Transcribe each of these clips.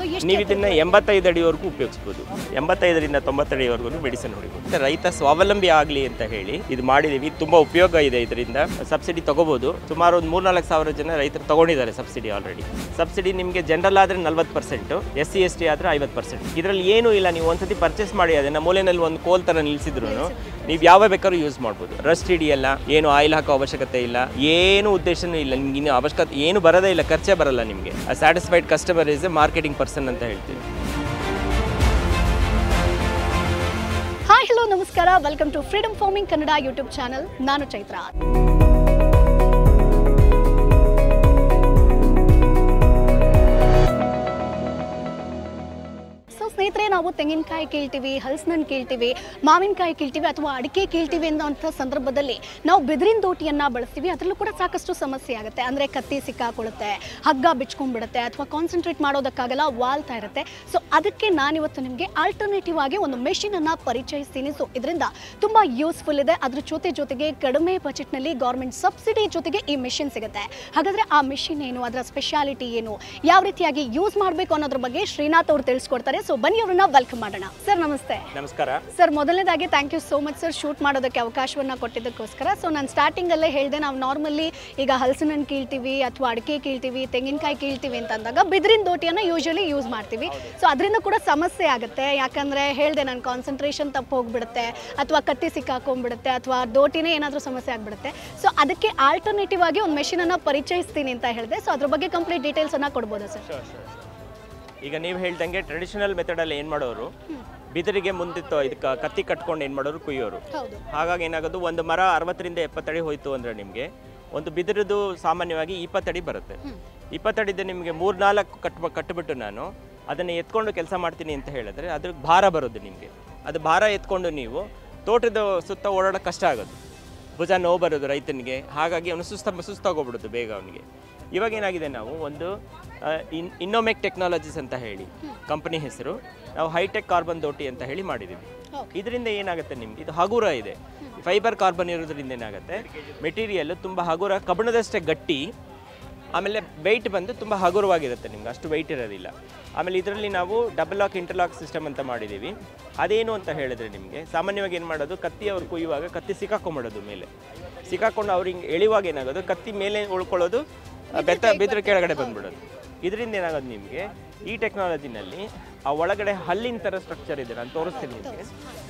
ಎಷ್ಟು ನೀವು ಇದನ್ನ ಎಂಬತ್ತೈದು ಅಡಿವರೆಗೂ ಉಪಯೋಗಿಸ್ಬೋದು ಎಂಬತ್ತೈದರಿಂದ ತೊಂಬತ್ತಡಿವರೆಗೂ ಮೆಡಿಸಿನ್ ಹೊಡಿಬೋದು ಮತ್ತೆ ರೈತ ಸ್ವಾವಲಂಬಿ ಆಗಲಿ ಅಂತ ಹೇಳಿ ಇದು ಮಾಡಿದೀವಿ ತುಂಬಾ ಉಪಯೋಗ ಇದೆ ಇದರಿಂದ ಸಬ್ಸಿಡಿ ತಗೋಬಹುದು ಸುಮಾರು ಒಂದು ಮೂರ್ನಾಲ್ಕು ಸಾವಿರ ಜನ ರೈತರು ತಗೊಂಡಿದ್ದಾರೆ ಸಬ್ಸಿಡಿ ಆಲ್ರೆಡಿ ಸಬ್ಸಿಡಿ ನಿಮಗೆ ಜನರಲ್ ಆದ್ರೆ ನಲ್ವತ್ತು percent S C S T ಆದ್ರೆ ಐವತ್ತು ಪರ್ಸೆಂಟ್ ಇದರಲ್ಲಿ ಏನೂ ಇಲ್ಲ ನೀವು ಒಂದ್ಸತಿ ಪರ್ಚೇಸ್ ಮಾಡಿ ಅದನ್ನ ಮೂಲೆಯಲ್ಲಿ ಒಂದು ಕೋಲ್ ತರ ನಿಲ್ಸಿದ್ರು ನೀವು ಯಾವ ಬೇಕಾದ್ರೂ ಯೂಸ್ ಮಾಡ್ಬೋದು ರಸ್ಟ್ ಹಿಡಿಯಲ್ಲ ಏನು ಆಯಿಲ್ ಹಾಕೋ ಅವಶ್ಯಕತೆ ಇಲ್ಲ ಏನು ಉದ್ದೇಶನೂ ಇಲ್ಲ ನಿಮ್ಗೆ ಇನ್ನು ಅವಶ್ಯಕತೆ ಏನು ಬರೋದೇ ಇಲ್ಲ ಖರ್ಚೇ ಬರಲ್ಲ ನಿಮಗೆ satisfied customer is a marketing person ಅಂತ ಹೇಳ್ತೀವಿ ಹಾಯ್ ಹಲೋ ನಮಸ್ಕಾರ welcome to freedom farming Kannada YouTube channel ನಾನು ಚೈತ್ರ ಸೊ ಸ್ನೇಹಿತರೆ ನಾವು ತೆಂಗಿನಕಾಯಿ ಕೀಳ್ತೀವಿ ಹಲಸಿನಣ್ಣು ಕೀಳ್ತೀವಿ ಮಾವಿನಕಾಯಿ ಕೀಳ್ತೀವಿ ಅಥವಾ ಅಡಿಕೆ ಕೀಳ್ತೀವಿ ಅನ್ನೋಂಥ ಸಂದರ್ಭದಲ್ಲಿ ನಾವು ಬಿದಿರಿನ ದೋಟಿಯನ್ನು ಬಳಸ್ತೀವಿ ಅದರಲ್ಲೂ ಕೂಡ ಸಾಕಷ್ಟು ಸಮಸ್ಯೆ ಆಗುತ್ತೆ ಅಂದರೆ ಕತ್ತಿ ಸಿಕ್ಕಾಕೊಳ್ಳುತ್ತೆ ಹಗ್ಗ ಬಿಚ್ಕೊಂಡ್ಬಿಡುತ್ತೆ ಅಥವಾ ಕಾನ್ಸಂಟ್ರೇಟ್ ಮಾಡೋದಕ್ಕಾಗಲ್ಲ ವಾಲ್ತಾ ಇರುತ್ತೆ ಸೊ ಅದಕ್ಕೆ ನಾನಿವತ್ತು ನಿಮಗೆ ಆಲ್ಟರ್ನೇಟಿವ್ ಆಗಿ ಒಂದು ಮೆಷಿನನ್ನು ಪರಿಚಯಿಸ್ತೀನಿ ಸೊ ಇದರಿಂದ ತುಂಬ ಯೂಸ್ಫುಲ್ ಇದೆ ಅದ್ರ ಜೊತೆ ಜೊತೆಗೆ ಕಡಿಮೆ ಬಜೆಟ್ನಲ್ಲಿ ಗೌರ್ಮೆಂಟ್ ಸಬ್ಸಿಡಿ ಜೊತೆಗೆ ಈ ಮೆಷಿನ್ ಸಿಗುತ್ತೆ ಹಾಗಾದರೆ ಆ ಮೆಷಿನ್ ಏನು ಅದರ ಸ್ಪೆಷಾಲಿಟಿ ಏನು ಯಾವ ರೀತಿಯಾಗಿ ಯೂಸ್ ಮಾಡಬೇಕು ಅನ್ನೋದ್ರ ಬಗ್ಗೆ ಶ್ರೀನಾಥ್ ಅವರು ತಿಳಿಸ್ಕೊಡ್ತಾರೆ ಸೊ ಬನ್ನಿ ಅವ್ರನ್ನ ವೆಲ್ಕಮ್ ಮಾಡೋಣ ಸರ್ ನಮಸ್ತೆ ನಮಸ್ಕಾರ ಸರ್ ಮೊದಲನೇದಾಗಿ thank you so much sir shoot ಮಾಡೋದಕ್ಕೆ ಅವಕಾಶವನ್ನು ಕೊಟ್ಟಿದ್ದಕ್ಕೋಸ್ಕರ ಸೊ ನಾನು ಸ್ಟಾರ್ಟಿಂಗಲ್ಲೇ ಹೇಳಿದೆ ನಾವು ನಾರ್ಮಲಿ ಈಗ ಹಲಸಿನ ಹಣ್ಣು ಕೀಳ್ತೀವಿ ಅಥವಾ ಅಡಿಕೆ ಕೀಳ್ತೀವಿ ತೆಂಗಿನಕಾಯಿ ಕೀಳ್ತೀವಿ ಅಂತ ಅಂದಾಗ ಬಿದಿರಿನ ದೋಟಿಯನ್ನು ಯೂಶಲಿ ಯೂಸ್ ಮಾಡ್ತೀವಿ ಸೊ ಅದರಿಂದ ಕೂಡ ಸಮಸ್ಯೆ ಆಗುತ್ತೆ ಯಾಕಂದರೆ ಹೇಳಿದೆ ನನ್ನ ಕಾನ್ಸಂಟ್ರೇಷನ್ ತಪ್ಪು ಹೋಗ್ಬಿಡುತ್ತೆ ಅಥವಾ ಕತ್ತಿ ಸಿಕ್ಕಾಕೊಂಡ್ಬಿಡುತ್ತೆ ಅಥವಾ ದೋಟಿನೇ ಏನಾದರೂ ಸಮಸ್ಯೆ ಆಗಿಬಿಡುತ್ತೆ ಸೊ ಅದಕ್ಕೆ ಆಲ್ಟರ್ನೇಟಿವ್ ಆಗಿ ಒಂದು ಮೆಷಿನನ್ನು ಪರಿಚಯಿಸ್ತೀನಿ ಅಂತ ಹೇಳಿದೆ ಸೊ ಅದ್ರ ಬಗ್ಗೆ ಕಂಪ್ಲೀಟ್ ಡೀಟೇಲ್ಸನ್ನು ಕೊಡ್ಬೋದಾ ಸರ್ ಈಗ ನೀವು ಹೇಳ್ದಂಗೆ ಟ್ರೆಡಿಷನಲ್ ಮೆಥಡಲ್ಲಿ ಏನು ಮಾಡೋರು ಬಿದಿರಿಗೆ ಮುಂದಿತ್ತು ಇದಕ್ಕೆ ಕತ್ತಿ ಕಟ್ಕೊಂಡು ಏನು ಮಾಡೋರು ಕುಯ್ಯೋರು ಹೌದು ಹಾಗಾಗಿ ಏನಾಗೋದು ಒಂದು ಮರ ಅರವತ್ತರಿಂದ ಎಪ್ಪತ್ತಡಿ ಹೋಯ್ತು ಅಂದರೆ ನಿಮಗೆ ಒಂದು ಬಿದಿರದು ಸಾಮಾನ್ಯವಾಗಿ ಇಪ್ಪತ್ತಡಿ ಬರುತ್ತೆ ಇಪ್ಪತ್ತಡಿದು ನಿಮಗೆ ಮೂರ್ನಾಲ್ಕು ಕಟ್ ಕಟ್ಟಿಬಿಟ್ಟು ನಾನು ಅದನ್ನು ಎತ್ಕೊಂಡು ಕೆಲಸ ಮಾಡ್ತೀನಿ ಅಂತ ಹೇಳಿದ್ರೆ ಅದ್ರ ಭಾರ ಬರೋದು ನಿಮಗೆ ಅದು ಭಾರ ಎತ್ಕೊಂಡು ನೀವು ತೋಟದ ಸುತ್ತ ಓಡಾಡೋಕೆ ಕಷ್ಟ ಆಗೋದು ಭುಜ ನೋವು ಬರೋದು ರೈತನಿಗೆ ಹಾಗಾಗಿ ಅವನು ಸುಸ್ತ ಸುಸ್ತಾಗೋಗ್ಬಿಡುತ್ತೆ ಬೇಗ ಅವನಿಗೆ ಇವಾಗ ಏನಾಗಿದೆ ನಾವು ಒಂದು ಆ, ಇನ್ ಇನ್ನೋಮೆಕ್ ಟೆಕ್ನಾಲಜೀಸ್ ಅಂತ ಹೇಳಿ ಕಂಪನಿ ಹೆಸರು ನಾವು ಹೈಟೆಕ್ ಕಾರ್ಬನ್ ದೋಟಿ ಅಂತ ಹೇಳಿ ಮಾಡಿದ್ದೀವಿ ಇದರಿಂದ ಏನಾಗುತ್ತೆ ನಿಮ್ಗೆ ಇದು ಹಗುರ ಇದೆ ಫೈಬರ್ ಕಾರ್ಬನ್ ಇರೋದ್ರಿಂದ ಏನಾಗುತ್ತೆ ಮೆಟೀರಿಯಲ್ ತುಂಬ ಹಗುರ ಕಬ್ಬಿಣದಷ್ಟೇ ಗಟ್ಟಿ ಆಮೇಲೆ ವೆಯ್ಟ್ ಬಂದು ತುಂಬ ಹಗುರವಾಗಿರುತ್ತೆ ನಿಮ್ಗೆ ಅಷ್ಟು ವೆಯ್ಟ್ ಇರೋದಿಲ್ಲ ಆಮೇಲೆ ಇದರಲ್ಲಿ ನಾವು ಡಬಲ್ ಲಾಕ್ ಇಂಟರ್ಲಾಕ್ ಸಿಸ್ಟಮ್ ಅಂತ ಮಾಡಿದ್ದೀವಿ ಅದೇನು ಅಂತ ಹೇಳಿದ್ರೆ ನಿಮಗೆ ಸಾಮಾನ್ಯವಾಗಿ ಏನು ಮಾಡೋದು ಕತ್ತಿ ಅವ್ರು ಕುಯ್ಯುವಾಗ ಕತ್ತಿ ಸಿಕ್ಕಾಕೊಂಬಿಡೋದು ಮೇಲೆ ಸಿಕ್ಕಾಕೊಂಡು ಅವ್ರು ಹಿಂಗೆ ಎಳೆಯುವಾಗ ಏನಾಗೋದು ಕತ್ತಿ ಮೇಲೆ ಉಳ್ಕೊಳ್ಳೋದು ಆ, ಬೆತ್ತ ಬಿದ್ರ ಕೆಳಗಡೆ ಬಂದ್ಬಿಡೋದು ಇದರಿಂದ ಏನಾಗೋದು ನಿಮಗೆ ಈ ಟೆಕ್ನಾಲಜಿನಲ್ಲಿ ಆ ಒಳಗಡೆ ಹಲ್ಲಿನ ಥರ ಸ್ಟ್ರಕ್ಚರ್ ಇದೆ ನಾನು ತೋರಿಸ್ತೀನಿ ನಿಮಗೆ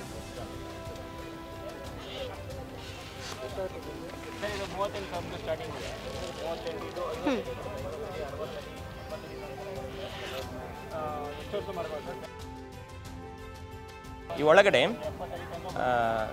ಸ್ಟಾರ್ಟಿಂಗ್ ಇದೆ ಮೂವತ್ತೆಂಟು ಇದು ಈ ಒಳಗಡೆ ಆ,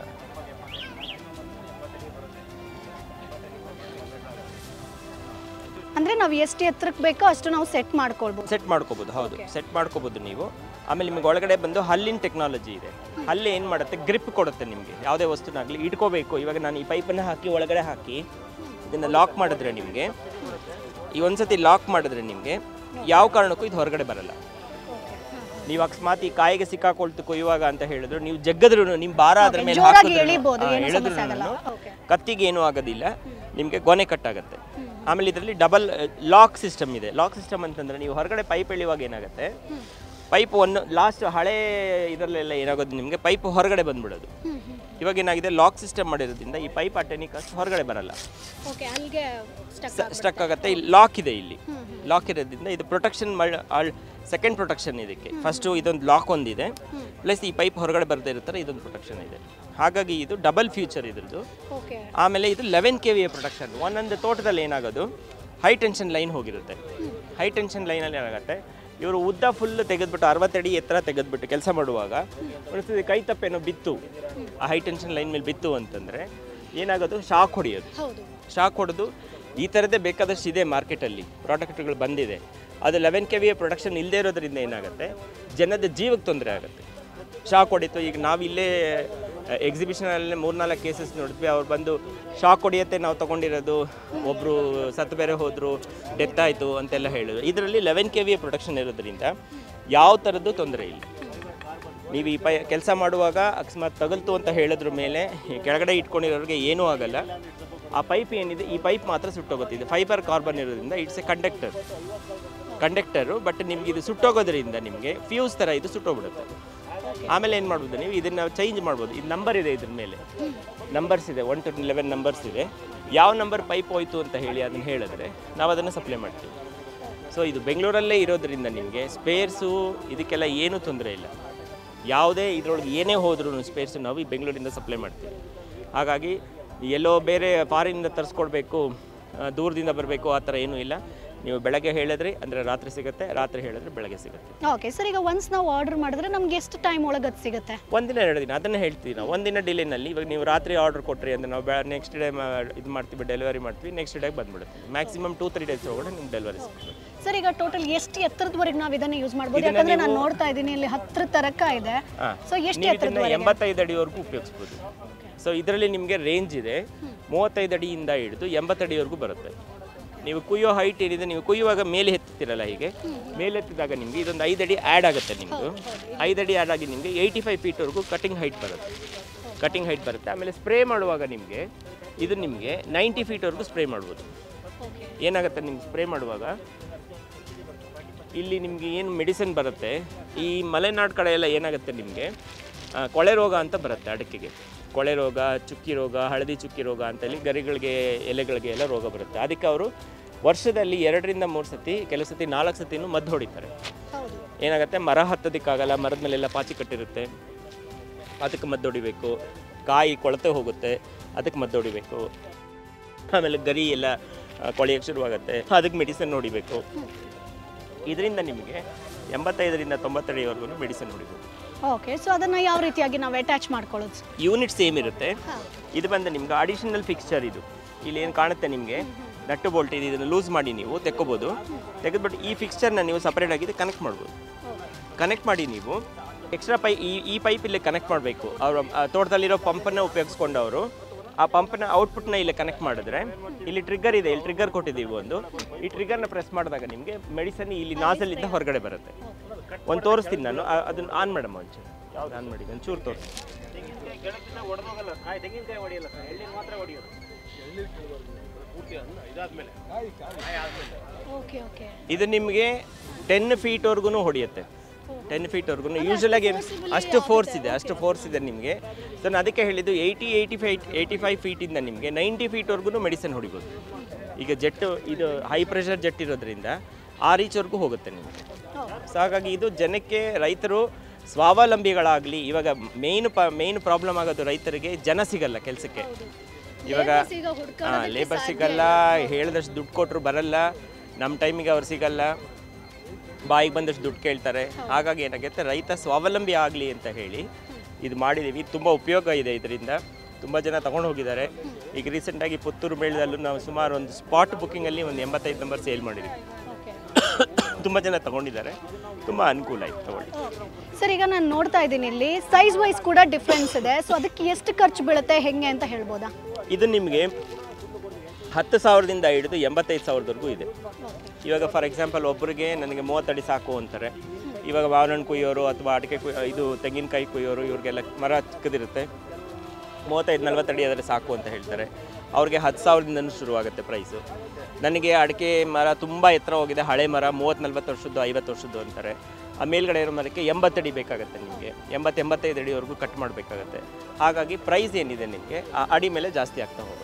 ಅಂದರೆ ನಾವು ಎಷ್ಟು ಎತ್ತರಕ್ಕೆ ಬೇಕೋ ಅಷ್ಟು ನಾವು ಸೆಟ್ ಮಾಡ್ಕೊಳ್ಬೋದು ಸೆಟ್ ಮಾಡ್ಕೋಬಹುದು ಹೌದು ಸೆಟ್ ಮಾಡ್ಕೋಬಹುದು ನೀವು ಆಮೇಲೆ ನಿಮಗೆ ಒಳಗಡೆ ಬಂದು ಹಲ್ಲಿನ ಟೆಕ್ನಾಲಜಿ ಇದೆ ಹಲ್ಲು ಏನು ಮಾಡುತ್ತೆ ಗ್ರಿಪ್ ಕೊಡುತ್ತೆ ನಿಮಗೆ ಯಾವುದೇ ವಸ್ತುನಾಗಲಿ ಇಟ್ಕೋಬೇಕು ಇವಾಗ ನಾನು ಈ ಪೈಪನ್ನು ಹಾಕಿ ಒಳಗಡೆ ಹಾಕಿ ಇದನ್ನು ಲಾಕ್ ಮಾಡಿದ್ರೆ ನಿಮಗೆ ಈ ಒಂದ್ಸತಿ ಲಾಕ್ ಮಾಡಿದ್ರೆ ನಿಮಗೆ ಯಾವ ಕಾರಣಕ್ಕೂ ಇದು ಹೊರಗಡೆ ಬರಲ್ಲ ನೀವು ಅಕಸ್ಮಾತ್ ಈ ಕಾಯಿಗೆ ಸಿಕ್ಕಾಕೊಳ್ತು ಕೊಯ್ಯುವಾಗ ಅಂತ ಹೇಳಿದ್ರು ನೀವು ಜಗ್ಗದ್ರು ನಿಮ್ಮ ಭಾರ ಅದ್ರ ಮೇಲೆ ಜೋರಾಗಿ ಹಾಕಿದ್ರೂ- ಎಳಿಬೋದು, ಹಾ, ಏನೂ ಎಳೆದ್ರೂ ಸಮಸ್ಯೆ ಆಗಲ್ಲ. Okay. ಕತ್ತಿಗೆ ಏನೂ ಆಗೋದಿಲ್ಲ ನಿಮಗೆ ಗೊನೆ ಕಟ್ಟಾಗುತ್ತೆ ಆಮೇಲೆ ಇದರಲ್ಲಿ ಡಬಲ್ ಲಾಕ್ ಸಿಸ್ಟಮ್ ಇದೆ ಲಾಕ್ ಸಿಸ್ಟಮ್ ಅಂತಂದ್ರೆ ನೀವು ಹೊರಗಡೆ ಪೈಪ್ ಎಳೆಯುವಾಗ ಏನಾಗುತ್ತೆ ಪೈಪ್ ಒಂದು ಲಾಸ್ಟ್ ಹಳೆ ಇದರಲ್ಲೆಲ್ಲ ಏನಾಗೋದು ನಿಮಗೆ ಪೈಪ್ ಹೊರಗಡೆ ಬಂದ್ಬಿಡೋದು ಇವಾಗ ಏನಾಗಿದೆ ಲಾಕ್ ಸಿಸ್ಟಮ್ ಮಾಡಿರೋದ್ರಿಂದ ಈ ಪೈಪ್ ಅಟೆನಿಕ್ ಅಷ್ಟು ಹೊರಗಡೆ ಬರಲ್ಲ ಓಕೆ ಅಲ್ಲಿಗೆ ಸ್ಟಕ್ ಸ್ಟಕ್ ಆಗುತ್ತೆ ಇಲ್ಲಿ ಲಾಕ್ ಇದೆ ಇಲ್ಲಿ ಲಾಕ್ ಇರೋದ್ರಿಂದ ಇದು ಪ್ರೊಟೆಕ್ಷನ್ ಸೆಕೆಂಡ್ ಪ್ರೊಟೆಕ್ಷನ್ ಇದಕ್ಕೆ ಫಸ್ಟು ಇದೊಂದು ಲಾಕ್ ಒಂದಿದೆ ಪ್ಲಸ್ ಈ ಪೈಪ್ ಹೊರಗಡೆ ಬರದೇ ಇರೋ ಥರ ಇದೊಂದು ಪ್ರೊಟೆಕ್ಷನ್ ಇದೆ ಹಾಗಾಗಿ ಇದು ಡಬಲ್ ಫ್ಯೂಚರ್ ಇದ್ರದ್ದು ಓಕೆ ಆಮೇಲೆ ಇದು ಲೆವೆನ್ ಕೆ ವಿಯ ಪ್ರೊಟೆಕ್ಷನ್ ಒಂದೊಂದು ತೋಟದಲ್ಲಿ ಏನಾಗೋದು ಹೈ ಟೆನ್ಷನ್ ಲೈನ್ ಹೋಗಿರುತ್ತೆ ಹೈ ಟೆನ್ಷನ್ ಲೈನಲ್ಲಿ ಏನಾಗುತ್ತೆ ಇವರು ಉದ್ದ ಫುಲ್ ತೆಗೆದ್ಬಿಟ್ಟು ಅರವತ್ತಡಿ ಎತ್ತರ ತೆಗೆದ್ಬಿಟ್ಟು ಕೆಲಸ ಮಾಡುವಾಗ ಒಂದ್ಸತಿ ಕೈ ತಪ್ಪೇನೋ ಬಿತ್ತು ಆ ಹೈ ಟೆನ್ಷನ್ ಲೈನ್ ಮೇಲೆ ಬಿತ್ತು ಅಂತಂದರೆ ಏನಾಗೋದು ಶಾಕ್ ಹೊಡೆಯೋದು ಹೌದು ಶಾಕ್ ಹೊಡೆದು ಈ ಥರದ್ದೇ ಬೇಕಾದಷ್ಟು ಇದೆ ಮಾರ್ಕೆಟಲ್ಲಿ ಪ್ರಾಡಕ್ಟ್ಗಳು ಬಂದಿದೆ ಅದು ಲೆವೆನ್ ಕೆ ವಿಯ ಪ್ರೊಡಕ್ಷನ್ ಇಲ್ಲದೆ ಇರೋದ್ರಿಂದ ಏನಾಗುತ್ತೆ ಜನದ ಜೀವಕ್ಕೆ ತೊಂದರೆ ಆಗುತ್ತೆ ಶಾಕ್ ಹೊಡಿತು ಈಗ ನಾವು ಇಲ್ಲೇ ಎಕ್ಸಿಬಿಷನಲ್ಲಿ ಮೂರ್ನಾಲ್ಕು ಕೇಸಸ್ ನೋಡಿದ್ವಿ ಅವ್ರು ಬಂದು ಶಾಕ್ ಹೊಡಿಯತ್ತೆ ನಾವು ತೊಗೊಂಡಿರೋದು ಒಬ್ಬರು ಸತ್ತು ಬೇರೆ ಹೋದರು ಡೆತ್ ಆಯಿತು ಅಂತೆಲ್ಲ ಹೇಳಿದ್ರು ಇದರಲ್ಲಿ ಲೆವೆನ್ ಕೆ ವಿಯ ಪ್ರೊಡಕ್ಷನ್ ಇರೋದ್ರಿಂದ ಯಾವ ಥರದ್ದು ತೊಂದರೆ ಇಲ್ಲ ನೀವು ಈ ಪೈ ಕೆಲಸ ಮಾಡುವಾಗ ಅಕಸ್ಮಾತ್ ತಗಲ್ತು ಅಂತ ಹೇಳಿದ್ರ ಮೇಲೆ ಈ ಕೆಳಗಡೆ ಇಟ್ಕೊಂಡಿರೋರಿಗೆ ಏನೂ ಆಗಲ್ಲ ಆ ಪೈಪ್ ಏನಿದೆ ಈ ಪೈಪ್ ಮಾತ್ರ ಸುಟ್ಟೋಗುತ್ತೆ ಇದು ಫೈಬರ್ ಕಾರ್ಬನ್ ಇರೋದ್ರಿಂದ it's a conductor conductor but ನಿಮ್ಗೆ ಇದು ಸುಟ್ಟೋಗೋದ್ರಿಂದ ನಿಮಗೆ ಫ್ಯೂಸ್ ಥರ ಇದು ಸುಟ್ಟೋಗ್ಬಿಡುತ್ತೆ ಆಮೇಲೆ ಏನು ಮಾಡ್ಬೋದು ನೀವು ಇದನ್ನು ಚೇಂಜ್ ಮಾಡ್ಬೋದು ಇದು ನಂಬರ್ ಇದೆ ಇದ್ರ ಮೇಲೆ ನಂಬರ್ಸ್ ಇದೆ ಒನ್ ಟು ಲೆವೆನ್ ನಂಬರ್ಸ್ ಇದೆ ಯಾವ ನಂಬರ್ ಪೈಪ್ ಹೋಯ್ತು ಅಂತ ಹೇಳಿ ಅದನ್ನು ಹೇಳಿದ್ರೆ ನಾವು ಅದನ್ನು ಸಪ್ಲೈ ಮಾಡ್ತೀವಿ ಸೊ ಇದು ಬೆಂಗಳೂರಲ್ಲೇ ಇರೋದ್ರಿಂದ ನಿಮಗೆ ಸ್ಪೇರ್ಸು ಇದಕ್ಕೆಲ್ಲ ಏನೂ ತೊಂದರೆ ಇಲ್ಲ ಯಾವುದೇ ಇದರೊಳಗೆ ಏನೇ ಹೋದ್ರೂ ಸ್ಪೇರ್ಸು ನಾವು ಈ ಬೆಂಗಳೂರಿಂದ ಸಪ್ಲೈ ಮಾಡ್ತೀವಿ ಹಾಗಾಗಿ ಎಲ್ಲೋ ಬೇರೆ ಫಾರಿನಿಂದ ತರಿಸ್ಕೊಡ್ಬೇಕು ಆ, ದೂರದಿಂದ ಬರಬೇಕು ಆ ಥರ ಏನೂ ಇಲ್ಲ ನೀವು ಬೆಳಗ್ಗೆ ಹೇಳಿದ್ರಿ ಅಂದರೆ ರಾತ್ರಿ ಸಿಗುತ್ತೆ ರಾತ್ರಿ ಹೇಳಿದ್ರೆ ಬೆಳಗ್ಗೆ ಸಿಗುತ್ತೆ ಓಕೆ ಸರ್ ಈಗ ಒನ್ಸ್ ನಾವು ಆರ್ಡರ್ ಮಾಡಿದ್ರೆ ನಮ್ಗೆ ಎಷ್ಟು ಟೈಮ್ ಒಳಗೆ ಅದು ಸಿಗುತ್ತೆ ಒಂದಿನ ಎರಡು ದಿನ ಅದನ್ನು ಹೇಳ್ತೀವಿ ನಾವು ಒಂದಿನ ಡಿಲೇನಲ್ಲಿ ಇವಾಗ ನೀವು ರಾತ್ರಿ ಆರ್ಡರ್ ಕೊಟ್ರಿ ಅಂದರೆ ನಾವು ನೆಕ್ಸ್ಟ್ ಡೇ ಇದು ಮಾಡ್ತೀವಿ ಡೆಲಿವರಿ ಮಾಡ್ತೀವಿ ನೆಕ್ಸ್ಟ್ ಡೇಗೆ ಬಂದ್ಬಿಡುತ್ತೆ ಮ್ಯಾಕ್ಸಿಮಮ್ ಟೂ ತ್ರೀ ಡೇಸ್ ಒಳಗಡೆ ನಿಮ್ಗೆ ಡೆಲಿವರಿ ಸಿಗ್ತದೆ ಸರ್ ಈಗ ಟೋಟಲ್ ಎಷ್ಟು ಎತ್ತರದವರೆಗೆ ನಾವು ಇದನ್ನ ಯೂಸ್ ಮಾಡ್ಬೋದು ಯಾಕಂದ್ರೆ ನಾನು ನೋಡ್ತಾ ಇದ್ದೀನಿ ಇಲ್ಲಿ ಹತ್ರ ತನಕ ಇದೆ ಹಾಂ ಸೊ ಎಷ್ಟು ನೀವು ಇದನ್ನ ಎತ್ತರದವರೆಗೆ ಎಂಬತ್ತೈದು ಅಡಿವರೆಗೂ ಉಪಯೋಗಿಸ್ಬೋದು ಸೊ ಇದರಲ್ಲಿ ನಿಮಗೆ ರೇಂಜ್ ಇದೆ ಮೂವತ್ತೈದು ಅಡಿಯಿಂದ ಹಿಡಿದು ಎಂಬತ್ತಡಿವರೆಗೂ ಬರುತ್ತೆ ನೀವು ಕುಯ್ಯೋ ಹೈಟ್ ಏನಿದೆ ನೀವು ಕುಯ್ಯುವಾಗ ಮೇಲೆ ಎತ್ತುತ್ತೀರಲ್ಲ ಹೀಗೆ ಮೇಲೆ ಎತ್ತಿದಾಗ ನಿಮಗೆ ಇದೊಂದು ಐದು ಅಡಿ ಆ್ಯಡ್ ಆಗುತ್ತೆ ನಿಮ್ಮದು ಐದು ಅಡಿ ಆ್ಯಡ್ ಆಗಿ ನಿಮಗೆ ಏಯ್ಟಿ ಫೈವ್ ಫೀಟ್ವರೆಗೂ ಕಟಿಂಗ್ ಹೈಟ್ ಬರುತ್ತೆ ಕಟಿಂಗ್ ಹೈಟ್ ಬರುತ್ತೆ ಆಮೇಲೆ ಸ್ಪ್ರೇ ಮಾಡುವಾಗ ನಿಮಗೆ ಇದು ನಿಮಗೆ ನೈಂಟಿ ಫೀಟ್ವರೆಗೂ ಸ್ಪ್ರೇ ಮಾಡ್ಬೋದು ಏನಾಗುತ್ತೆ ನಿಮ್ಗೆ ಸ್ಪ್ರೇ ಮಾಡುವಾಗ ಇಲ್ಲಿ ನಿಮಗೆ ಏನು ಮೆಡಿಸಿನ್ ಬರುತ್ತೆ ಈ ಮಲೆನಾಡು ಕಡೆ ಎಲ್ಲ ಏನಾಗುತ್ತೆ ನಿಮಗೆ ಆ, ಕೊಳೆ ರೋಗ ಅಂತ ಬರುತ್ತೆ ಅಡಿಕೆಗೆ ಕೊಳೆ ರೋಗ ಚುಕ್ಕಿ ರೋಗ ಹಳದಿ ಚುಕ್ಕಿ ರೋಗ ಅಂತೇಳಿ ಗರಿಗಳಿಗೆ ಎಲೆಗಳಿಗೆ ಎಲ್ಲ ರೋಗ ಬರುತ್ತೆ ಅದಕ್ಕೆ ಅವರು ವರ್ಷದಲ್ಲಿ ಎರಡರಿಂದ ಮೂರು ಸತಿ ಕೆಲವು ಸತಿ ನಾಲ್ಕು ಸತಿನೂ ಮದ್ದು ಹೊಡಿತಾರೆ ಹೌದು ಏನಾಗುತ್ತೆ ಮರ ಹತ್ತೋದಕ್ಕಾಗಲ್ಲ ಮರದ ಮೇಲೆಲ್ಲ ಪಾಚಿ ಕಟ್ಟಿರುತ್ತೆ ಅದಕ್ಕೆ ಮದ್ದು ಹೊಡಿಬೇಕು ಕಾಯಿ ಕೊಳತೆ ಹೋಗುತ್ತೆ ಅದಕ್ಕೆ ಮದ್ದು ಹೊಡಿಬೇಕು ಆಮೇಲೆ ಗರಿ ಎಲ್ಲ ಆ, ಕೊಳೆಯೋಕ್ಕೆ ಶುರುವಾಗುತ್ತೆ ಅದಕ್ಕೆ ಮೆಡಿಸಿನ್ ಹೊಡಿಬೇಕು ಇದರಿಂದ ನಿಮಗೆ ಎಂಬತ್ತೈದರಿಂದ ತೊಂಬತ್ತಡಿವರೆಗೂ ಮೆಡಿಸಿನ್ ಹೊಡಿಬೇಕು ಓಕೆ ಸೊ ಅದನ್ನ ಯಾವ ರೀತಿಯಾಗಿ ನಾವು ಅಟ್ಯಾಚ್ ಮಾಡ್ಕೊಳ್ಳೋದು ಯೂನಿಟ್ ಸೇಮ್ ಇರುತ್ತೆ ಹಾಂ ಇದು ಬಂದು ನಿಮ್ಗೆ ಅಡಿಷನಲ್ ಫಿಕ್ಸ್ಚರ್ ಇದು ಇಲ್ಲಿ ಏನು ಕಾಣುತ್ತೆ ನಿಮಗೆ ನಟ್ಟು ಬೋಲ್ಟ್ ಇದೆ ಇದನ್ನು ಲೂಸ್ ಮಾಡಿ ನೀವು ತೆಕ್ಕೋಬೋದು ತೆಗೆದ್ಬಿಟ್ಟು ಈ ಫಿಕ್ಸ್ಚರ್ನ ನೀವು ಸಪ್ರೇಟ್ ಆಗಿ ಕನೆಕ್ಟ್ ಮಾಡ್ಬೋದು ಕನೆಕ್ಟ್ ಮಾಡಿ ನೀವು ಎಕ್ಸ್ಟ್ರಾ ಪೈ ಈ ಈ ಪೈಪ್ ಇಲ್ಲಿ ಕನೆಕ್ಟ್ ಮಾಡಬೇಕು ಅವರು ತೋಟದಲ್ಲಿರೋ ಪಂಪನ್ನು ಉಪಯೋಗಿಸ್ಕೊಂಡು ಅವರು ಆ ಪಂಪ್ನ ಔಟ್ಪುಟ್ನ ಇಲ್ಲಿ ಕನೆಕ್ಟ್ ಮಾಡಿದ್ರೆ ಇಲ್ಲಿ ಟ್ರಿಗರ್ ಇದೆ ಇಲ್ಲಿ ಟ್ರಿಗರ್ ಕೊಟ್ಟಿದ್ದೀವಿ ಒಂದು ಈ ಟ್ರಿಗರ್ನ ಪ್ರೆಸ್ ಮಾಡಿದಾಗ ನಿಮಗೆ ಮೆಡಿಸನ್ ಇಲ್ಲಿ ನಾಸಲ್ಲಿಂದ ಹೊರಗಡೆ ಬರುತ್ತೆ ಒಂದು ತೋರಿಸ್ತೀನಿ ನಾನು ಆ- ಅದನ್ನ ಆನ್ ಮಾಡಮ್ಮ ಒಂಚೂರು ಯಾವ್ದು ಆನ್ ಮಾಡಿ ಒಂಚೂರು ತೋರಿಸಿ ಓಕೆ ಓಕೆ ಇದು ನಿಮಗೆ ಟೆನ್ ಫೀಟ್ವರೆಗೂ ಹೊಡೆಯುತ್ತೆ ಟೆನ್ ಫೀಟ್ವರೆಗೂ ಯೂಶಲಾಗಿ ಅಷ್ಟು ಫೋರ್ಸ್ ಇದೆ ಅಷ್ಟು ಫೋರ್ಸ್ ಇದೆ ನಿಮಗೆ ಸೊ ನಾನು ಅದಕ್ಕೆ ಹೇಳಿದ್ದು eighty eighty five eighty five ಫೀಟಿಂದ ನಿಮಗೆ ನೈಂಟಿ ಫೀಟ್ವರೆಗೂ ಮೆಡಿಸಿನ್ ಹೊಡಿಬೋದು ಈಗ ಜೆಟ್ಟು ಇದು ಹೈ ಪ್ರೆಷರ್ ಜೆಟ್ ಇರೋದ್ರಿಂದ ಆ ರೀಚ್ವರೆಗೂ ಹೋಗುತ್ತೆ ನಿಮಗೆ ಸೊ ಹಾಗಾಗಿ ಇದು ಜನಕ್ಕೆ ರೈತರು ಸ್ವಾವಲಂಬಿಗಳಾಗಲಿ ಇವಾಗ ಮೇಯ್ನ್ ಪ ಮೇಯ್ನ್ ಪ್ರಾಬ್ಲಮ್ ಆಗೋದು ರೈತರಿಗೆ ಜನ ಸಿಗಲ್ಲ ಕೆಲಸಕ್ಕೆ ಇವಾಗ Labours ಈಗ ಹುಡ್ಕೊಳ್ಳೋದಕ್ಕೆ ಲೇಬರ್ ಸಿಗಲ್ಲ ಹೇಳಿದಷ್ಟು ದುಡ್ಡು ಕೊಟ್ಟರು ಬರಲ್ಲ ನಮ್ಮ ಟೈಮಿಗೆ ಅವ್ರು ಸಿಗಲ್ಲ ಬಾಯಿಗೆ ಬಂದಷ್ಟು ದುಡ್ಡು ಕೇಳ್ತಾರೆ ಹಾಗಾಗಿ ಏನಾಗುತ್ತೆ ರೈತ ಸ್ವಾವಲಂಬಿ ಆಗಲಿ ಅಂತ ಹೇಳಿ ಇದು ಮಾಡಿದ್ದೀವಿ ತುಂಬ ಉಪಯೋಗ ಇದೆ ಇದರಿಂದ ತುಂಬ ಜನ ತಗೊಂಡು ಹೋಗಿದ್ದಾರೆ ಈಗ ರೀಸೆಂಟಾಗಿ ಪುತ್ತೂರು ಮೇಳದಲ್ಲೂ ನಾವು ಸುಮಾರು ಒಂದು ಸ್ಪಾಟ್ ಬುಕ್ಕಿಂಗಲ್ಲಿ ಒಂದು ಎಂಬತ್ತೈದು ನಂಬರ್ ಸೇಲ್ ಮಾಡಿದ್ದೀವಿ ಓಕೆ ತುಂಬ ಜನ ತಗೊಂಡಿದ್ದಾರೆ ತುಂಬ ಅನುಕೂಲ ಆಯ್ತು ತಗೊಳ್ಳಿ ಸರ್ ಈಗ ನಾನು ನೋಡ್ತಾ ಇದ್ದೀನಿ ಇಲ್ಲಿ ಸೈಜ್ ವೈಸ್ ಕೂಡ ಡಿಫ್ರೆನ್ಸ್ ಇದೆ ಸೊ ಅದಕ್ಕೆ ಎಷ್ಟು ಖರ್ಚು ಬೀಳುತ್ತೆ ಹೆಂಗೆ ಅಂತ ಹೇಳ್ಬೋದಾ ಇದು ನಿಮಗೆ ಹತ್ತು ಸಾವಿರದಿಂದ ಹಿಡಿದು ಎಂಬತ್ತೈದು ಸಾವಿರದವರೆಗೂ ಇದೆ ಇವಾಗ ಫಾರ್ ಎಕ್ಸಾಂಪಲ್ ಒಬ್ಬರಿಗೆ ನನಗೆ ಮೂವತ್ತಡಿ ಸಾಕು ಅಂತಾರೆ ಇವಾಗ ಮಾವಿನ ಹಣ್ಣು ಕುಯ್ಯೋರು ಅಥವಾ ಅಡಿಕೆ ಕುಯ್ ಇದು ತೆಂಗಿನಕಾಯಿ ಕುಯ್ಯೋರು ಇವ್ರಿಗೆಲ್ಲ ಮರ ಚಿಕ್ಕದಿರುತ್ತೆ ಮೂವತ್ತೈದು ನಲ್ವತ್ತಡಿ ಆದರೆ ಸಾಕು ಅಂತ ಹೇಳ್ತಾರೆ ಅವ್ರಿಗೆ ಹತ್ತು ಸಾವಿರದಿಂದನೂ ಶುರುವಾಗುತ್ತೆ ಪ್ರೈಸು ನನಗೆ ಅಡಿಕೆ ಮರ ತುಂಬ ಎತ್ತರ ಹೋಗಿದೆ ಹಳೆ ಮರ ಮೂವತ್ತು ನಲ್ವತ್ತು ವರ್ಷದ್ದು ಐವತ್ತು ವರ್ಷದ್ದು ಅಂತಾರೆ ಆ ಮೇಲ್ಗಡೆ ಇರೋ ಮರಕ್ಕೆ ಎಂಬತ್ತಡಿ ಬೇಕಾಗುತ್ತೆ ನಿಮಗೆ ಎಂಬತ್ತು ಎಂಬತ್ತೈದು ಅಡಿವರೆಗೂ ಕಟ್ ಮಾಡಬೇಕಾಗತ್ತೆ ಹಾಗಾಗಿ ಪ್ರೈಸ್ ಏನಿದೆ ನಿಮಗೆ ಆ ಅಡಿ ಮೇಲೆ ಜಾಸ್ತಿ ಆಗ್ತಾ ಹೋಗುತ್ತೆ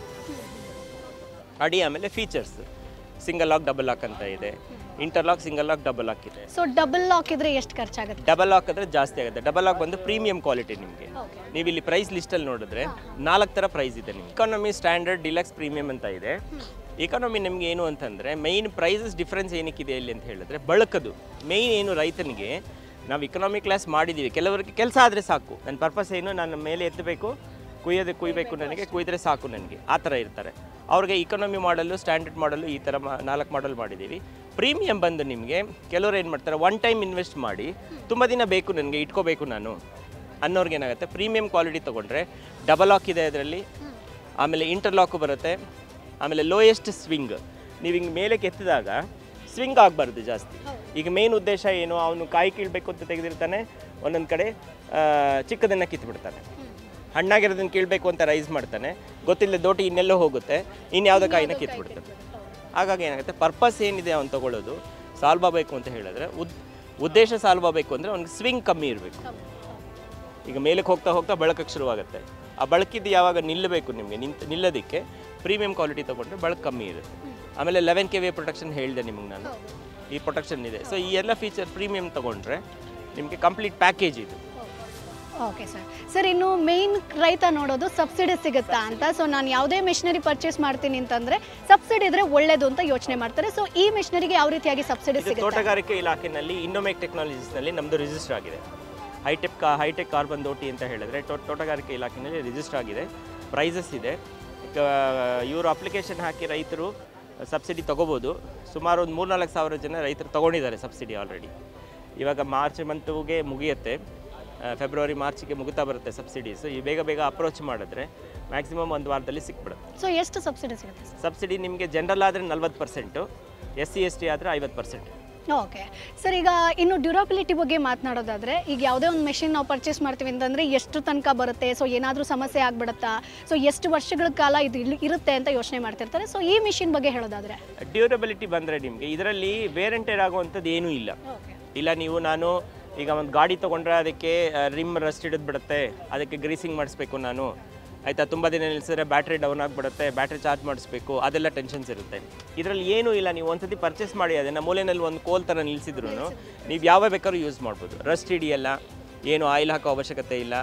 ಅಡಿ ಆಮೇಲೆ features single lock double lock ಅಂತ ಇದೆ interlock single lock double lock ಇದೆ ಸೊ ಡಬಲ್ ಲಾಕ್ ಇದ್ರೆ ಎಷ್ಟು ಖರ್ಚಾಗುತ್ತೆ ಡಬಲ್ ಲಾಕ್ ಆದರೆ ಜಾಸ್ತಿ ಆಗುತ್ತೆ ಡಬಲ್ ಲಾಕ್ ಬಂದು ಪ್ರೀಮಿಯಂ ಕ್ವಾಲಿಟಿ ನಿಮಗೆ ಓಕೆ ನೀವು ಇಲ್ಲಿ ಪ್ರೈಸ್ ಲಿಸ್ಟಲ್ಲಿ ನೋಡಿದ್ರೆ ನಾಲ್ಕು ಥರ ಪ್ರೈಸ್ ಇದೆ ನಿಮ್ಗೆ ಇಕಾನಮಿ ಸ್ಟ್ಯಾಂಡರ್ಡ್ ಡಿಲಕ್ಸ್ ಪ್ರೀಮಿಯಂ ಅಂತ ಇದೆ ಇಕಾನಮಿ ನಿಮ್ಗೆ ಏನು ಅಂತಂದರೆ ಮೈನ್ ಪ್ರೈಸಸ್ ಡಿಫ್ರೆನ್ಸ್ ಏನಕ್ಕಿದೆ ಇಲ್ಲಿ ಅಂತ ಹೇಳಿದ್ರೆ ಬಳಕದು ಮೈನ್ ಏನು ರೈತನಿಗೆ ನಾವು ಇಕನಾಮಿ ಕ್ಲಾಸ್ ಮಾಡಿದ್ದೀವಿ ಕೆಲವರಿಗೆ ಕೆಲಸ ಆದರೆ ಸಾಕು ನನ್ನ ಪರ್ಪಸ್ ಏನು ನಾನು ಮೇಲೆ ಎತ್ತಬೇಕು ಕುಯ್ಯೋದು ಕುಯ್ಬೇಕು ನನಗೆ ಕುಯ್ದರೆ ಸಾಕು ನನಗೆ ಆ ಥರ ಇರ್ತಾರೆ ಅವ್ರಿಗೆ ಇಕನಾಮಿ ಮಾಡಲು ಸ್ಟ್ಯಾಂಡರ್ಡ್ ಮಾಡಲು ಈ ಥರ ಮಾ ನಾಲ್ಕು ಮಾಡಲ್ ಮಾಡಿದ್ದೀವಿ ಪ್ರೀಮಿಯಂ ಬಂದು ನಿಮಗೆ ಕೆಲವರು ಏನು ಮಾಡ್ತಾರೆ ಒನ್ ಟೈಮ್ ಇನ್ವೆಸ್ಟ್ ಮಾಡಿ ತುಂಬ ದಿನ ಬೇಕು ನನಗೆ ಇಟ್ಕೋಬೇಕು ನಾನು ಅನ್ನೋರ್ಗೆ ಏನಾಗುತ್ತೆ ಪ್ರೀಮಿಯಂ ಕ್ವಾಲಿಟಿ ತೊಗೊಂಡ್ರೆ ಡಬಲ್ ಲಾಕ್ ಇದೆ ಅದರಲ್ಲಿ ಆಮೇಲೆ ಇಂಟರ್ಲಾಕು ಬರುತ್ತೆ ಆಮೇಲೆ ಲೋಯೆಸ್ಟ್ ಸ್ವಿಂಗ್ ನೀವು ಹಿಂಗೆ ಮೇಲೆ ಕೆತ್ತಿದಾಗ ಸ್ವಿಂಗ್ ಆಗಬಾರ್ದು ಜಾಸ್ತಿ ಈಗ ಮೇನ್ ಉದ್ದೇಶ ಏನು ಅವನು ಕಾಯಿ ಕೀಳ್ಬೇಕು ಅಂತ ತೆಗೆದಿರ್ತಾನೆ ಒಂದೊಂದು ಕಡೆ ಆ, ಚಿಕ್ಕದನ್ನು ಕಿತ್ಬಿಡ್ತಾನೆ ಹಣ್ಣಾಗಿರೋದನ್ನ ಕೀಳ್ಬೇಕು ಅಂತ ರೈಸ್ ಮಾಡ್ತಾನೆ ಗೊತ್ತಿಲ್ಲ ದೋಟಿ ಇನ್ನೆಲ್ಲೋ ಹೋಗುತ್ತೆ ಇನ್ಯಾವುದೋ ಕಾಯಿನ ಕಿತ್ಬಿಡ್ತಾನೆ ಹಾಗಾಗಿ ಏನಾಗುತ್ತೆ ಪರ್ಪಸ್ ಏನಿದೆ ಅವ್ನು ತಗೊಳ್ಳೋದು ಸಾಲ್ವ್ ಆಗಬೇಕು ಅಂತ ಹೇಳಿದ್ರೆ ಉದ್ ಉದ್ದೇಶ ಸಾಲ್ವ್ ಆಗಬೇಕು ಅಂದರೆ ಅವ್ನಿಗೆ ಸ್ವಿಂಗ್ ಕಮ್ಮಿ ಇರಬೇಕು ಈಗ ಮೇಲಕ್ಕೆ ಹೋಗ್ತಾ ಹೋಗ್ತಾ ಬಳಕಕ್ಕೆ ಶುರುವಾಗುತ್ತೆ ಆ ಬಳಕಿದ್ದು ಯಾವಾಗ ನಿಲ್ಲಬೇಕು ನಿಮಗೆ ನಿಂತ ನಿಲ್ಲೋದಕ್ಕೆ ಪ್ರೀಮಿಯಂ ಕ್ವಾಲಿಟಿ ತೊಗೊಂಡ್ರೆ ಬಳಕೆ ಕಮ್ಮಿ ಇರುತ್ತೆ ಆಮೇಲೆ ಲೆವೆನ್ ಕೆ ವಿ ಪ್ರೊಟೆಕ್ಷನ್ ಹೇಳಿದೆ ನಿಮಗೆ ನಾನು ಈ ಪ್ರೊಟೆಕ್ಷನ್ ಇದೆ ಸೊ ಈ ಎಲ್ಲ ಫೀಚರ್ ಪ್ರೀಮಿಯಂ ತೊಗೊಂಡ್ರೆ ನಿಮಗೆ ಕಂಪ್ಲೀಟ್ ಪ್ಯಾಕೇಜ್ ಇದು ಓಕೆ ಸರ್ ಸರ್ ಇನ್ನು ಮೇನ್ ರೈತ ನೋಡೋದು ಸಬ್ಸಿಡಿ ಸಿಗುತ್ತಾ ಅಂತ ಸೊ ನಾನು ಯಾವುದೇ ಮಿಷನರಿ ಪರ್ಚೇಸ್ ಮಾಡ್ತೀನಿ ಅಂತಂದ್ರೆ ಸಬ್ಸಿಡಿ ಇದ್ರೆ ಒಳ್ಳೇದು ಅಂತ ಯೋಚನೆ ಮಾಡ್ತಾರೆ ಸೊ ಈ ಮಿಷನರಿಗೆ ಯಾವ ರೀತಿಯಾಗಿ ಸಬ್ಸಿಡಿ ಇದು ಸಿಗುತ್ತೆ ತೋಟಗಾರಿಕೆ ಇಲಾಖೆನಲ್ಲಿ ಇನ್ನೋಮೇಕ್ ಟೆಕ್ನಾಲಜೀಸ್ನಲ್ಲಿ ನಮ್ಮದು ರಿಜಿಸ್ಟರ್ ಆಗಿದೆ ಹೈಟೆಕ್ ಕಾ ಹೈಟೆಕ್ ಕಾರ್ಬನ್ ದೋಟಿ ಅಂತ ಹೇಳಿದ್ರೆ ತೋ- ತೋಟಗಾರಿಕೆ ಇಲಾಖೆನಲ್ಲಿ ರಿಜಿಸ್ಟರ್ ಆಗಿದೆ ಪ್ರೈಸಸ್ ಇದೆ ಈಗ ಇವರು ಅಪ್ಲಿಕೇಶನ್ ಹಾಕಿ ರೈತರು ಸಬ್ಸಿಡಿ ತೊಗೋಬೋದು ಸುಮಾರು ಒಂದು ಮೂರ್ನಾಲ್ಕು ಸಾವಿರ ಜನ ರೈತರು ತೊಗೊಂಡಿದ್ದಾರೆ ಸಬ್ಸಿಡಿ ಆಲ್ರೆಡಿ ಇವಾಗ ಮಾರ್ಚ್ ಮಂತುಗೆ ಮುಗಿಯುತ್ತೆ ಆ, ಫೆಬ್ರವರಿ ಮಾರ್ಚಿಗೆ ಮುಗಿತಾ ಬರುತ್ತೆ ಸಬ್ಸಿಡೀಸ್ ಈ ಬೇಗ ಬೇಗ ಅಪ್ರೋಚ್ ಮಾಡಿದ್ರೆ ಮ್ಯಾಕ್ಸಿಮಮ್ ಒಂದು ವಾರದಲ್ಲಿ ಸಿಕ್ಬಿಡುತ್ತೆ ಸೊ ಎಷ್ಟು ಸಬ್ಸಿಡಿ ಸಿಗುತ್ತೆ ಸರ್ ಸಬ್ಸಿಡಿ ನಿಮಗೆ ಜನರಲ್ ಆದರೆ ನಲ್ವತ್ತು percent S C S T ಆದರೆ ಐವತ್ತು ಪರ್ಸೆಂಟ್ ಓಕೆ ಸರ್ ಈಗ ಇನ್ನು ಡ್ಯೂರಬಿಲಿಟಿ ಬಗ್ಗೆ ಮಾತನಾಡೋದಾದ್ರೆ ಈಗ ಯಾವುದೇ ಒಂದು ಮೆಷಿನ್ ನಾವು ಪರ್ಚೇಸ್ ಮಾಡ್ತೀವಿ ಅಂತಂದ್ರೆ ಎಷ್ಟು ತನಕ ಬರುತ್ತೆ ಸೊ ಏನಾದರೂ ಸಮಸ್ಯೆ ಆಗ್ಬಿಡುತ್ತಾ ಸೊ ಎಷ್ಟು ವರ್ಷಗಳ ಕಾಲ ಇದು ಇಲ್ಲಿ ಇರುತ್ತೆ ಅಂತ ಯೋಚನೆ ಮಾಡ್ತಿರ್ತಾರೆ ಸೊ ಈ ಮಿಷಿನ್ ಬಗ್ಗೆ ಹೇಳೋದಾದ್ರೆ ಡ್ಯೂರಬಿಲಿಟಿ ಬಂದರೆ ನಿಮಗೆ ಇದರಲ್ಲಿ ವೇರ್ ಆ್ಯಂಡ್ ಟೇರ್ ಆಗುವಂಥದ್ದು ಏನೂ ಇಲ್ಲ ಓಕೆ ಇಲ್ಲ ನೀವು ನಾನು ಈಗ ಒಂದು ಗಾಡಿ ತೊಗೊಂಡ್ರೆ ಅದಕ್ಕೆ ರಿಮ್ ರಸ್ಟ್ ಹಿಡಿದು ಬಿಡುತ್ತೆ ಅದಕ್ಕೆ ಗ್ರೀಸಿಂಗ್ ಮಾಡಿಸ್ಬೇಕು ನಾನು ಆಯಿತಾ ತುಂಬ ದಿನ ನಿಲ್ಲಿಸಿದ್ರೆ ಬ್ಯಾಟ್ರಿ ಡೌನ್ ಆಗಿಬಿಡುತ್ತೆ ಬ್ಯಾಟ್ರಿ ಚಾರ್ಜ್ ಮಾಡಿಸ್ಬೇಕು ಅದೆಲ್ಲ ಟೆನ್ಷನ್ಸ್ ಇರುತ್ತೆ ಇದರಲ್ಲಿ ಏನೂ ಇಲ್ಲ ನೀವು ಒಂದ್ಸತಿ ಪರ್ಚೇಸ್ ಮಾಡಿ ಅದನ್ನು ಮೂಲೆಯಲ್ಲಿ ಒಂದು ಕೋಲ್ ಥರ ನಿಲ್ಲಿಸಿದ್ರು ನೀವು ಯಾವ ಬೇಕಾದ್ರೂ ಯೂಸ್ ಮಾಡ್ಬೋದು ರಸ್ಟ್ ಹಿಡಿಯಲ್ಲ ಏನು ಆಯಿಲ್ ಹಾಕೋ ಅವಶ್ಯಕತೆ ಇಲ್ಲ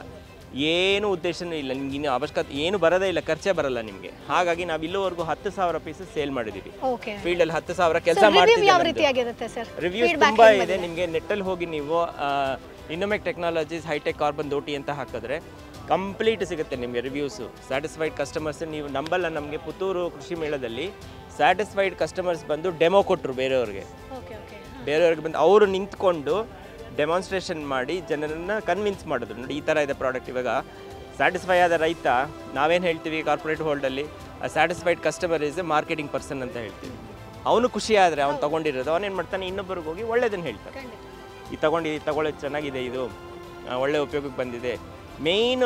ಏನು ಉದ್ದೇಶನೂ ಇಲ್ಲ ನಿಮ್ಗೆ ಇನ್ನು ಅವಶ್ಯಕತೆ ಏನು ಬರೋದೇ ಇಲ್ಲ ಖರ್ಚೇ ಬರಲ್ಲ ನಿಮಗೆ ಹಾಗಾಗಿ ನಾವು ಇಲ್ಲಿವರೆಗೂ ಹತ್ತು ಸಾವಿರ ಪೀಸಸ್ ಸೇಲ್ ಮಾಡಿದ್ದೀವಿ ಓಕೆ ಫೀಲ್ಡಲ್ಲಿ ಹತ್ತು ಸಾವಿರ ಕೆಲಸ ರಿವ್ಯೂ ಯಾವ ಮಾಡ್ತಿದ್ದೀವಿ ರೀತಿಯಾಗಿರುತ್ತೆ ಸರ್ ರಿವ್ಯೂಸ್ ತುಂಬ ಇದೆ ನಿಮಗೆ ನೆಟ್ಟಲ್ಲಿ ಹೋಗಿ ನೀವು ಇನ್ನೊಮೆಕ್ ಟೆಕ್ನಾಲಜೀಸ್ ಹೈಟೆಕ್ ಕಾರ್ಬನ್ ದೋಟಿ ಅಂತ ಹಾಕಿದ್ರೆ ಕಂಪ್ಲೀಟ್ ಸಿಗುತ್ತೆ ನಿಮಗೆ ರಿವ್ಯೂಸು ಸ್ಯಾಟಿಸ್ಫೈಡ್ ಕಸ್ಟಮರ್ಸ್ ನೀವು ನಂಬಲ್ಲ ನಮಗೆ ಪುತ್ತೂರು ಕೃಷಿ ಮೇಳದಲ್ಲಿ ಸ್ಯಾಟಿಸ್ಫೈಡ್ ಕಸ್ಟಮರ್ಸ್ ಬಂದು ಡೆಮೋ ಕೊಟ್ಟರು ಬೇರೆಯವ್ರಿಗೆ ಓಕೆ ಓಕೆ ಬೇರೆಯವ್ರಿಗೆ ಬಂದು ಅವರು ನಿಂತ್ಕೊಂಡು ಡೆಮಾನ್ಸ್ಟ್ರೇಷನ್ ಮಾಡಿ ಜನರನ್ನು ಕನ್ವಿನ್ಸ್ ಮಾಡಿದ್ರು ನೋಡಿ ಈ ಥರ ಇದೆ ಪ್ರಾಡಕ್ಟ್ ಇವಾಗ ಸ್ಯಾಟಿಸ್ಫೈ ಆದ ರೈತ ನಾವೇನು ಹೇಳ್ತೀವಿ ಕಾರ್ಪೊರೇಟ್ ಹೋಲ್ಡಲ್ಲಿ satisfied customer is a marketing person ಅಂತ ಹೇಳ್ತೀವಿ ಅವನು ಖುಷಿ ಆದರೆ ಅವ್ನು ತೊಗೊಂಡಿರೋದು ಅವನೇನು ಮಾಡ್ತಾನೆ ಇನ್ನೊಬ್ಬರಿಗೆ ಹೋಗಿ ಒಳ್ಳೇದನ್ನು ಹೇಳ್ತಾನೆ ಈ ತಗೊಂಡು ಇದು ತಗೊಳ್ಳೋದು ಚೆನ್ನಾಗಿದೆ ಇದು ಆ, ಒಳ್ಳೆ ಉಪಯೋಗಕ್ಕೆ ಬಂದಿದೆ ಮೇಯ್ನು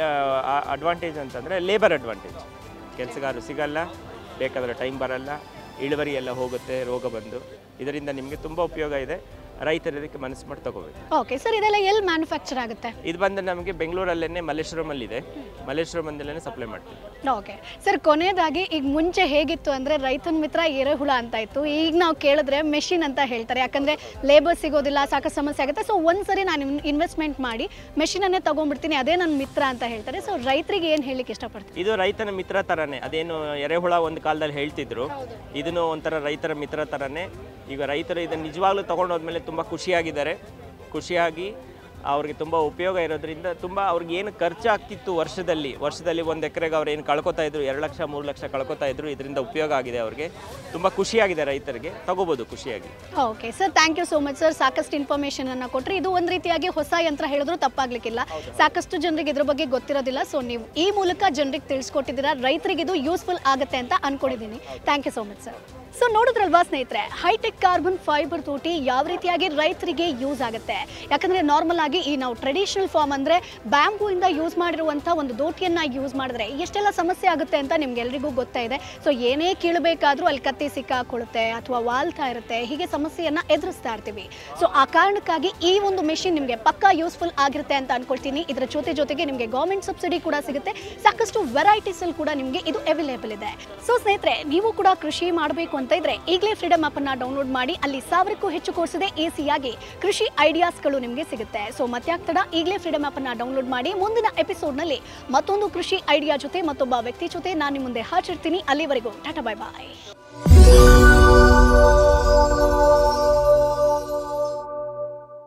ಅಡ್ವಾಂಟೇಜ್ ಅಂತಂದರೆ ಲೇಬರ್ ಅಡ್ವಾಂಟೇಜ್ ಕೆಲಸಗಾರರು ಸಿಗಲ್ಲ ಬೇಕಾದರೆ ಟೈಮ್ ಬರಲ್ಲ ಇಳುವರಿ ಎಲ್ಲ ಹೋಗುತ್ತೆ ರೋಗ ಬಂದು ಇದರಿಂದ ನಿಮಗೆ ತುಂಬ ಉಪಯೋಗ ಇದೆ ರೈತರು ಇದಕ್ಕೆ ಮನಸ್ಸು ಮಾಡಿ ತಗೋಬೇಕು ಓಕೆ ಸರ್ ಇದೆಲ್ಲ ಎಲ್ಲಿ ಮ್ಯಾನುಫ್ಯಾಕ್ಚರ್ ಆಗುತ್ತೆ ಇದು ಬಂದು ನಮಗೆ ಬೆಂಗಳೂರಲ್ಲೇ ಮಲ್ಲೇಶ್ವರಮಲ್ಲಿದೆ ಮಲ್ಲೇಶ್ವರಮಲ್ಲೇ ಸಪ್ಲೈ ಮಾಡ್ತೀವಿ ಓಕೆ ಸರ್ ಕೊನೆಯದಾಗಿ ಈಗ ಮುಂಚೆ ಹೇಗಿತ್ತು ಅಂದರೆ ರೈತನ ಮಿತ್ರ ಎರೆಹುಳ ಅಂತ ಇತ್ತು ಈಗ ನಾವು ಕೇಳಿದ್ರೆ ಮೆಷಿನ್ ಅಂತ ಹೇಳ್ತಾರೆ ಯಾಕಂದರೆ ಲೇಬರ್ ಸಿಗೋದಿಲ್ಲ ಸಾಕಷ್ಟು ಸಮಸ್ಯೆ ಆಗುತ್ತೆ ಸೊ ಒಂದ್ಸರಿ ನಾನು ಇನ್ವೆಸ್ಟ್ಮೆಂಟ್ ಮಾಡಿ ಮೆಷಿನನ್ನೇ ತೊಗೊಂಡ್ಬಿಡ್ತೀನಿ ಅದೇ ನನ್ನ ಮಿತ್ರ ಅಂತ ಹೇಳ್ತಾರೆ ಸೊ ರೈತರಿಗೆ ಏನು ಹೇಳಲಿಕ್ಕೆ ಇಷ್ಟಪಡ್ತೀನಿ ಇದು ರೈತನ ಮಿತ್ರ ಥರನೇ ಅದೇನು ಎರೆಹುಳ ಒಂದು ಕಾಲದಲ್ಲಿ ಹೇಳ್ತಿದ್ರು ಇದನ್ನು ಒಂಥರ ರೈತರ ಮಿತ್ರ ಥರನೇ ಈಗ ರೈತರು ಇದನ್ನು ನಿಜವಾಗ್ಲೂ ತೊಗೊಂಡೋದ್ಮೇಲೆ ತುಂಬ ಖುಷಿಯಾಗಿದ್ದಾರೆ ಖುಷಿಯಾಗಿ ಅವ್ರಿಗೆ ತುಂಬ ಉಪಯೋಗ ಇರೋದ್ರಿಂದ ತುಂಬ ಅವ್ರಿಗೆ ಏನು ಖರ್ಚಾಗ್ತಿತ್ತು ವರ್ಷದಲ್ಲಿ ವರ್ಷದಲ್ಲಿ ಒಂದು ಎಕರೆಗೆ ಅವ್ರು ಏನು ಕಳ್ಕೊತಾ ಇದ್ರು ಎರಡು ಲಕ್ಷ ಮೂರು ಲಕ್ಷ ಕಳ್ಕೊತಾ ಇದ್ರು ಇದರಿಂದ ಉಪಯೋಗ ಆಗಿದೆ ಅವ್ರಿಗೆ ತುಂಬ ಖುಷಿಯಾಗಿದೆ ರೈತರಿಗೆ ತಗೋಬೋದು ಖುಷಿಯಾಗಿ okay sir thank you so much sir ಸಾಕಷ್ಟು ಇನ್ಫಾರ್ಮೇಷನ್ ಅನ್ನ ಕೊಟ್ಟರೆ ಇದು ಒಂದು ರೀತಿಯಾಗಿ ಹೊಸ ಯಂತ್ರ ಹೇಳಿದ್ರು ತಪ್ಪಾಗ್ಲಿಕ್ಕಿಲ್ಲ ಸಾಕಷ್ಟು ಜನರಿಗೆ ಇದ್ರ ಬಗ್ಗೆ ಗೊತ್ತಿರೋದಿಲ್ಲ ಸೊ ನೀವು ಈ ಮೂಲಕ ಜನರಿಗೆ ತಿಳಿಸ್ಕೊಟ್ಟಿದ್ದೀರಾ ರೈತರಿಗೆ ಇದು ಯೂಸ್ಫುಲ್ ಆಗುತ್ತೆ ಅಂತ ಅನ್ಕೊಂಡಿದ್ದೀನಿ thank you so much sir so ನೋಡಿದ್ರಲ್ವಾ ಸ್ನೇಹಿತರೆ ಹೈಟೆಕ್ ಕಾರ್ಬನ್ ಫೈಬರ್ ತೋಟಿ ಯಾವ ರೀತಿಯಾಗಿ ರೈತರಿಗೆ ಯೂಸ್ ಆಗುತ್ತೆ ಯಾಕಂದ್ರೆ ನಾರ್ಮಲ್ ಆಗಿ ಈ ನಾವು ಟ್ರೆಡಿಷನಲ್ ಫಾರ್ಮ್ ಅಂದ್ರೆ ಬ್ಯಾಂಬೂ ಇಂದ ಯೂಸ್ ಮಾಡಿರುವಂಥ ಒಂದು ದೋಟಿಯನ್ನ ಯೂಸ್ ಮಾಡಿದ್ರೆ ಎಷ್ಟೆಲ್ಲ ಸಮಸ್ಯೆ ಆಗುತ್ತೆ ಅಂತ ನಿಮ್ಗೆಲ್ರಿಗೂ ಗೊತ್ತಾ ಇದೆ ಸೊ ಏನೇ ಕೀಳಬೇಕಾದ್ರೂ ಅಲ್ಲಿ ಕತ್ತಿ ಸಿಕ್ಕಾಕೊಳ್ಳುತ್ತೆ ಅಥವಾ ವಾಲ್ತಾ ಇರುತ್ತೆ ಹೀಗೆ ಸಮಸ್ಯೆಯನ್ನ ಎದುರಿಸ್ತಾ ಇರ್ತೀವಿ ಸೊ ಆ ಕಾರಣಕ್ಕಾಗಿ ಈ ಒಂದು ಮೆಷಿನ್ ನಿಮಗೆ ಪಕ್ಕಾ ಯೂಸ್ಫುಲ್ ಆಗಿರುತ್ತೆ ಅಂತ ಅನ್ಕೊಳ್ತೀನಿ ಇದರ ಜೊತೆ ಜೊತೆಗೆ ನಿಮಗೆ ಗೌರ್ಮೆಂಟ್ ಸಬ್ಸಿಡಿ ಕೂಡ ಸಿಗುತ್ತೆ ಸಾಕಷ್ಟು ವೆರೈಟೀಸ್ ಅಲ್ಲಿ ಕೂಡ ನಿಮಗೆ ಇದು ಅವೈಲೇಬಲ್ ಇದೆ ಸೊ ಸ್ನೇಹಿತರೆ ನೀವು ಕೂಡ ಕೃಷಿ ಮಾಡಬೇಕು ಅಂತ ಇದ್ರೆ ಈಗಲೇ ಫ್ರೀಡಮ್ ಆಪ್ ಅನ್ನ ಡೌನ್ಲೋಡ್ ಮಾಡಿ ಅಲ್ಲಿ ಸಾವಿರಕ್ಕೂ ಹೆಚ್ಚು ಕೋರ್ಸ್ ಇದೆ ಈಸಿಯಾಗಿ ಕೃಷಿ ಐಡಿಯಾಸ್ಗಳು ನಿಮಗೆ ಸಿಗುತ್ತೆ ಸೊ ಮತ್ತೆ ಆಗ್ತಡ ಈಗಲೇ ಫ್ರೀಡಮ್ ಆಪ್ ಅನ್ನ ಡೌನ್ಲೋಡ್ ಮಾಡಿ ಮುಂದಿನ ಎಪಿಸೋಡ್ ನಲ್ಲಿ ಮತ್ತೊಂದು ಕೃಷಿ ಐಡಿಯಾ ಜೊತೆ ಮತ್ತೊಬ್ಬ ವ್ಯಕ್ತಿ ಜೊತೆ ನಾನು ನಿಮ್ಮ ಮುಂದೆ ಹಾಜಿರ್ತೀನಿ ಅಲ್ಲಿವರೆಗೂ ಟಾಟಾ ಬೈ ಬಾಯ್